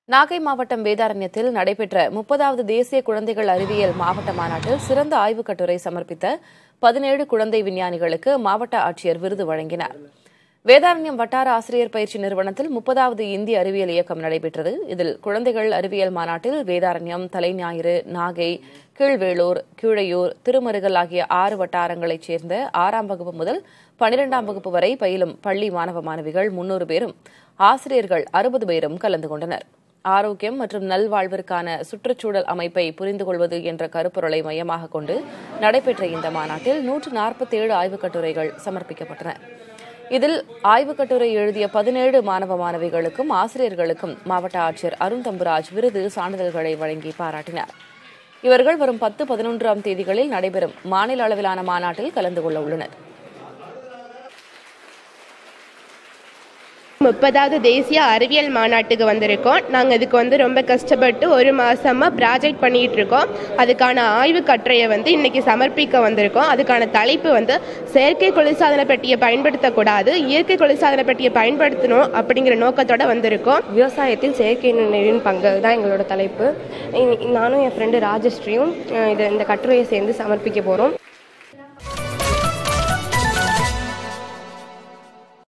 நாகை மாவட்டம் வேதாரண்யத்தில் நடைபெற்ற முப்பதாவது தேசிய குழந்தைகள் அறிவியல் மாவட்ட மாநாட்டில் சிறந்த ஆய்வுக் கட்டுரை சமர்ப்பித்த பதினேழு குழந்தை விஞ்ஞானிகளுக்கு மாவட்ட ஆட்சியர் விருது வழங்கினார் வேதாரண்யம் வட்டார ஆசிரியர் பயிற்சி நிறுவனத்தில் முப்பதாவது இந்திய அறிவியல் இயக்கம் நடைபெற்றது இதில் குழந்தைகள் அறிவியல் மாநாட்டில் வேதாரண்யம் தலைஞாயிறு நாகை கீழ்வேளூர் கீழையூர் திருமருகல் ஆகிய ஆறு வட்டாரங்களைச் சேர்ந்த ஆறாம் வகுப்பு முதல் பனிரெண்டாம் வகுப்பு வரை பயிலும் பள்ளி மாணவ மாணவிகள் முன்னூறு பேரும் ஆசிரியர்கள் அறுபது பேரும் கலந்து கொண்டனர் ஆரோக்கியம் மற்றும் நல்வாழ்விற்கான சுற்றுச்சூழல் அமைப்பை புரிந்து கொள்வது என்ற கருப்பொருளை மையமாக கொண்டு நடைபெற்ற இந்த மாநாட்டில் நூற்று நாற்பத்தேழு ஆய்வுக் கட்டுரைகள் சமர்ப்பிக்கப்பட்டன இதில் ஆய்வுக் கட்டுரை எழுதிய பதினேழு மாணவ மாணவிகளுக்கும் ஆசிரியர்களுக்கும் மாவட்ட ஆட்சியர் அருண் தம்புராஜ் விருது சான்றிதழ்களை வழங்கி பாராட்டினார் இவர்கள் வரும் பத்து பதினொன்றாம் தேதிகளில் நடைபெறும் மாநில அளவிலான மாநாட்டில் கலந்து கொள்ள உள்ளனர் முப்பதாவது தேசிய அறிவியல் மாநாட்டுக்கு வந்திருக்கோம் நாங்கள் இதுக்கு வந்து ரொம்ப கஷ்டப்பட்டு ஒரு மாசமா ப்ராஜெக்ட் பண்ணிட்டு இருக்கோம் அதுக்கான ஆய்வு கட்டுரையை வந்து இன்னைக்கு சமர்ப்பிக்க வந்திருக்கோம் அதுக்கான தலைப்பு வந்து செயற்கை குளிர்சாதன பெட்டியை பயன்படுத்தக்கூடாது இயற்கை குளிர்சாதன பெட்டியை பயன்படுத்தணும் அப்படிங்கிற நோக்கத்தோட வந்திருக்கோம் விவசாயத்தில் செயற்கை நுண்ணறிவின் பங்கு தான் எங்களோட தலைப்பு இ- நானும் என் ஃப்ரெண்டு ராஜஸ்ரீயும் அஹ், இது இந்த கட்டுரையை சேர்ந்து சமர்ப்பிக்க போகிறோம்